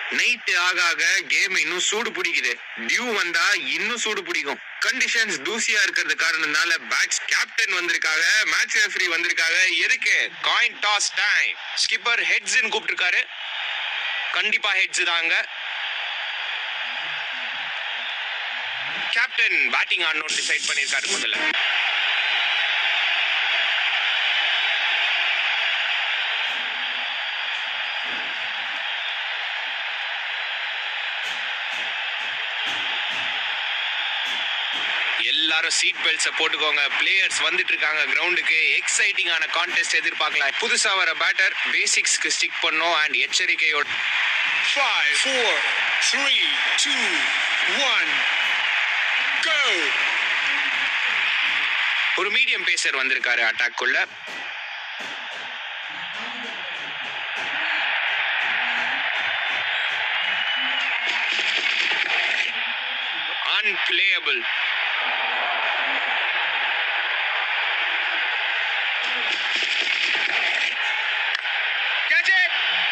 Night ஆக ஆக game இன்னும் சூடு பிடிக்குது டியூ வந்தா இன்னும் சூடு பிடிக்கும் கண்டிஷன்ஸ் தூசியா இருக்கிறது காரணத்தினால பேட்ஸ் கேப்டன் வந்திருக்காங்க மேட்ச் ரெஃபரி வந்திருக்காங்க எதுக்கு காயின் டாஸ் டைம் ஸ்கிப்பர் ஹெட்ஸ்ன்னு கூப்பிட்டிருக்காரு கண்டிப்பா ஹெட்ஸ் தாங்க கேப்டன் பேட்டிங் ஆடணும் டிசைட் பண்ணிருக்காரு முதல்ல எல்லாரும் சீட் பெல்ட்ஸை போட்டுக்கோங்க பிளேயர்ஸ் வந்துட்டு இருக்காங்க கிரவுண்டுக்கு எக்ஸைட்டிங்கான கான்டெஸ்ட் எதிர்பார்க்கலாம் புதுசா வர பேட்டர் பேசிக்ஸ்க்கு ஸ்டிக் பண்ணும் அண்ட் எச்சரிக்கையோட Five, four, three, two, one, go! ஒரு மீடியம் பேசர் வந்திருக்காரு அட்டாக் குள்ள unplayable Catch it!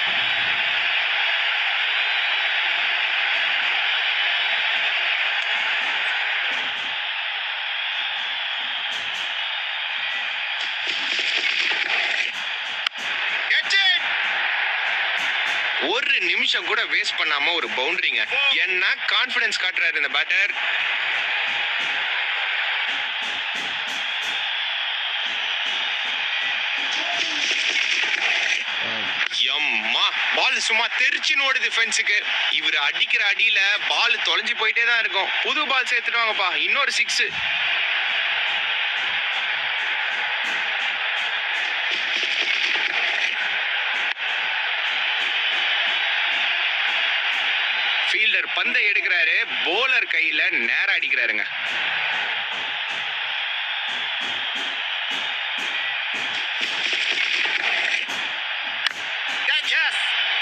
Catch it! ஒரு நிமிஷம் கூட வேஸ்ட் பண்ணாம ஒரு பவுண்டரிங்க என்ன கான்பிடன்ஸ் காட்டுறாரு இந்த பேட்டர் எம்மா பால் சும்மா தெரிச்சுன்னு ஓடுது ஃபென்ஸுக்கு இவர் அடிக்கிற அடியில பால் தொலைஞ்சு போயிட்டே தான் இருக்கும் புது பால் சேர்த்துட்டு வாங்கப்பா இன்னொரு சிக்ஸ் ஃபீல்டர் பந்தை எடுக்கிறாரு போலர் கையில நேரா அடிக்கிறாருங்க Catch it!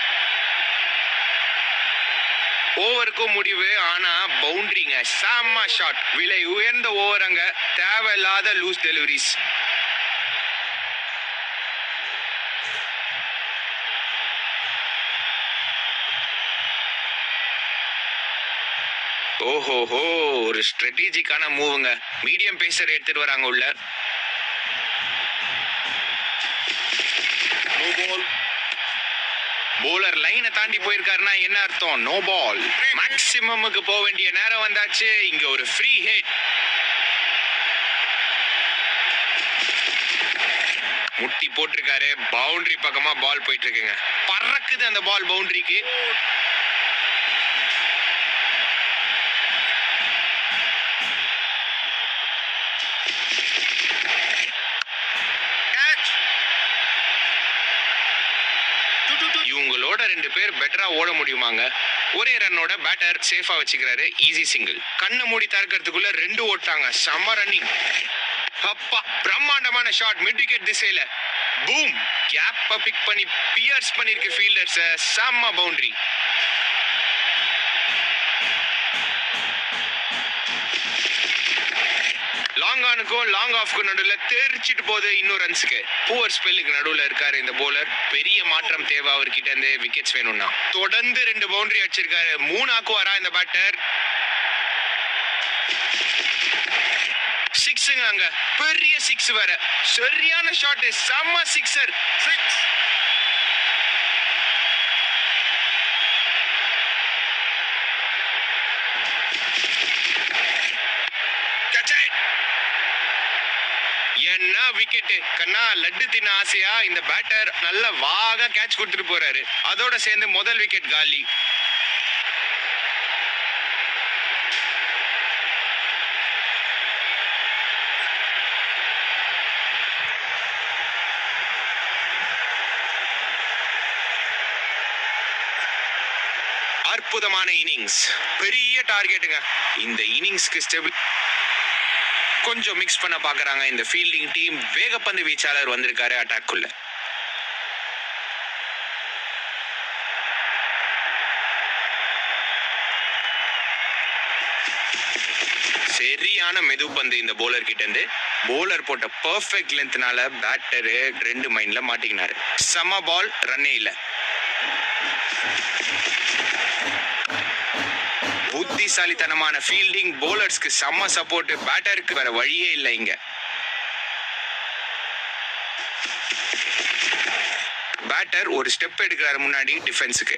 ஓவருக்கும் முடிவு ஆனா பவுண்டரிங்க செம்ம ஷாட் விலை உயர்ந்த ஓவர் அங்க தேவையில்லாத லூஸ் டெலிவரிஸ் ஓஹோஹோ ஒரு ஸ்ட்ராட்டஜிக்கான மூவுங்க மீடியம் பேசர் எடுத்துட்டு வராங்க உள்ள No ball. போலர் லைனை தாண்டி போயிருக்காருன்னா என்ன அர்த்தம் நோ பால் மேக்ஸிமமுக்கு போக வேண்டிய நேரம் வந்தாச்சு இங்க ஒரு ஃப்ரீ ஹிட் முட்டி போட்டிருக்காரு பவுண்டரி பக்கமா பால் போயிட்டு இருக்குங்க பறக்குது அந்த பால் பவுண்டரிக்கு Catch! இவங்களோட ரெண்டு பேர் பெட்டரா ஓட முடியுமாங்க ஒரே ரன்னோட பேட்டர் சேஃபா வச்சுக்கிறாரு ஈஸி சிங்கிள் கண்ணை மூடி திறக்கிறதுக்குள்ள ரெண்டு ஓட்டாங்க செம்ம ரன்னிங் அப்பா பிரம்மாண்டமான ஷாட் மிட் விக்கெட் திசையில பூம் கேப்ப பிக் பண்ணி பியர்ஸ் பண்ணிருக்கு ஃபீல்டர்ஸ் செம்ம பவுண்டரி லாங் ஆனுக்கும் லாங் ஆஃப்க்கும் நடுவில் தெரிச்சிட்டு போகுது இன்னும் ரன்ஸுக்கு பூவர் ஸ்பெல்லுக்கு நடுவில் இருக்காரு இந்த போலர் பெரிய மாற்றம் தேவை அவர்கிட்ட இருந்து விக்கெட்ஸ் வேணும்னா தொடர்ந்து ரெண்டு பவுண்டரி அடிச்சிருக்காரு மூணு ஆக்குவாரா இந்த பேட்டர் சிக்ஸுங்க அங்க பெரிய சிக்ஸ் வேற சரியான ஷாட் செம்ம சிக்ஸர் Six! Catch it! என்ன விக்கெட் கண்ணா லட்டு தின்ன ஆசையா இந்த பேட்டர் நல்ல வாகா கேட்ச் கொடுத்துட்டு போறாரு அதோட சேர்ந்து முதல் விக்கெட் காலி அற்புதமான இன்னிங்ஸ் பெரிய டார்கெட்டுங்க இந்த இன்னிங்ஸ்க்கு ஸ்டெபிள் கொஞ்சம் மிக்ஸ் பண்ண பாக்குறாங்க இந்த ஃபீல்டிங் டீம் வேகப்பந்து வீச்சாளர் வந்திருக்காரு அட்டாக்குள்ள சரியான மெது பந்து இந்த போலர் கிட்ட இருந்து போலர் போட்ட பெர்ஃபெக்ட் லென்த்னால பேட்டரு ரெண்டு மைண்ட்ல மாட்டிக்கினாரு செம பால் ரன்னே இல்ல புத்திசாலித்தனமான ஃபீல்டிங் போலர்ஸ்க்கு செம்ம சப்போர்ட் பேட்டருக்கு வேற வழியே இல்லை இங்க பேட்டர் ஒரு ஸ்டெப் எடுக்கிறாரு முன்னாடி டிஃபென்ஸுக்கு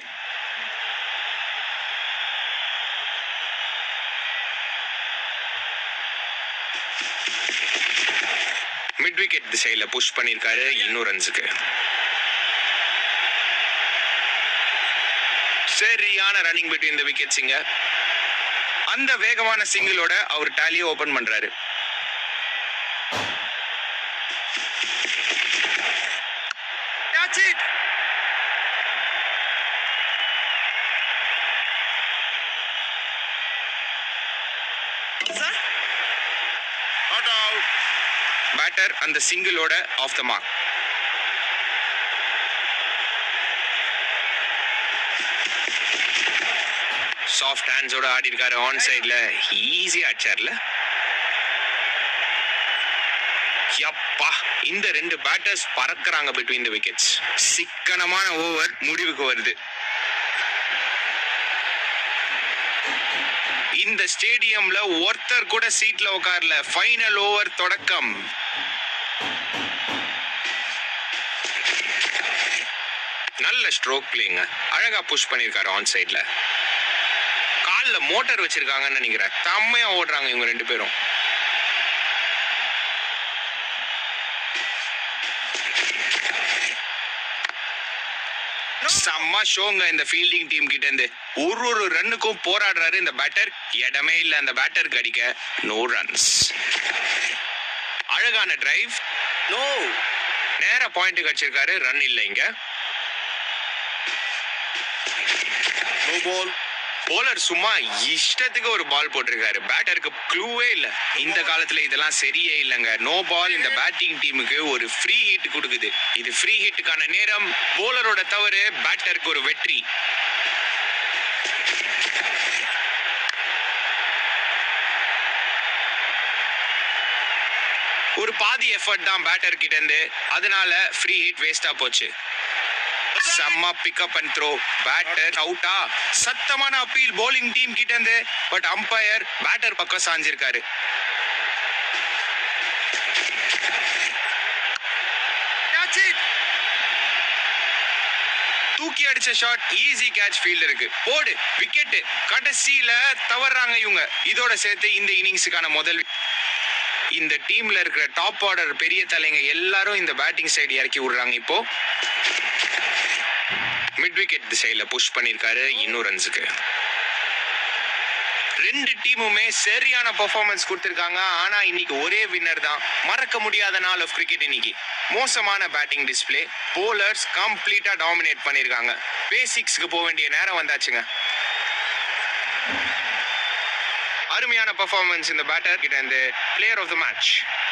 மிட் விக்கெட் திசையில புஷ் பண்ணிருக்காரு இன்னும் ரன்ஸுக்கு சரியான ரன்னிங் பிட்வீன் த விக்கெட்ஸிங்க அந்த வேகமான சிங்கிளோட அவர் டாலியை ஓபன் பண்றாரு That's it. Sir? Not out. Batter அந்த சிங்கிளோட ஆஃப் த மார்க் சாஃப்ட் ஹேண்ட்ஸோட ஆடி இருக்காரு ஆன் சைட்ல ஈஸியா அடிச்சார்ல யப்பா இந்த ரெண்டு பேட்டர்ஸ் பறக்குறாங்க பிட்வீன் த விக்கெட்ஸ் சிக்கனமான ஓவர் முடிவுக்கு வருது இந்த ஸ்டேடியம்ல ஒருத்தர் கூட சீட்ல உட்கார்ல ஃபைனல் ஓவர் தொடக்கம் நல்ல ஸ்ட்ரோக் பிளேங்க அழகா புஷ் பண்ணிருக்காரு ஆன் சைட்ல கால்ல மோட்டார் வச்சிருக்காங்கன்னு நினைக்கிறேன் செம்மையா ஓடுறாங்க இவங்க ரெண்டு பேரும் செம்ம ஷோங்க இந்த ஃபீல்டிங் டீம் கிட்ட இருந்து ஒரு ஒரு ரன்னுக்கும் போராடுறாரு இந்த பேட்டர் இடமே இல்ல அந்த பேட்டருக்கு அடிக்க நோ ரன்ஸ் அழகான டிரைவ் No. நேர பாயிண்ட் கடிச்சிருக்காரு ரன் இல்ல இங்க No ball. போலர் சும்மா இஷ்டத்துக்கு ஒரு பால் போட்டிருக்காரு பேட்டருக்கு க்ளூவே இல்ல இந்த காலத்துல இதெல்லாம் சரியே இல்லைங்க நோ பால் இந்த பேட்டிங் டீமுக்கு ஒரு ஃப்ரீ ஹிட் கொடுக்குது இது ஃப்ரீ ஹிட்டுக்கான நேரம் போலரோட தவறு பேட்டருக்கு ஒரு வெற்றி ஒரு பாதி எஃபர்ட் தான் பேட்டர் கிட்ட இருந்து அதனால ஃப்ரீ ஹிட் வேஸ்டா போச்சு செம்ம பிக்கப் அண்ட் த்ரோ பேட்டர் அவுட்டா சத்தமான அப்பீல் bowling டீம் கிட்ட இருந்து பட் அம்பையர் பேட்டர் பக்கம் சாஞ்சிருக்காரு That's it. தூக்கி அடிச்ச ஷாட் ஈஸி கேட்ச் ஃபீல்டருக்கு போடு விக்கெட் கடைசியில தவறாங்க இவங்க இதோட சேர்த்து இந்த இன்னிங்ஸுக்கான முதல் wicket. இந்த டீம்ல இருக்கிற டாப் ஆர்டர் பெரிய தலைங்க எல்லாரும் இந்த பேட்டிங் சைடு இறக்கி விடுறாங்க இப்போ மிட் விக்கெட் திசையில புஷ் பண்ணிருக்காரு இன்னும் ரன்ஸுக்கு ரெண்டு டீமுமே சரியான பெர்ஃபார்மன்ஸ் கொடுத்திருக்காங்க ஆனா இன்னைக்கு ஒரே வின்னர் தான் மறக்க முடியாத நாள் ஆஃப் கிரிக்கெட் இன்னைக்கு மோசமான batting display bowlers completely dominate பண்ணிருக்காங்க பேசிக்ஸ்க்கு போக வேண்டிய நேரம் வந்தாச்சுங்க அருமையான பெர்ஃபார்மன்ஸ் இந்த பேட்டர் கிட்ட இருந்து பிளேயர் ஆஃப் த மேட்ச்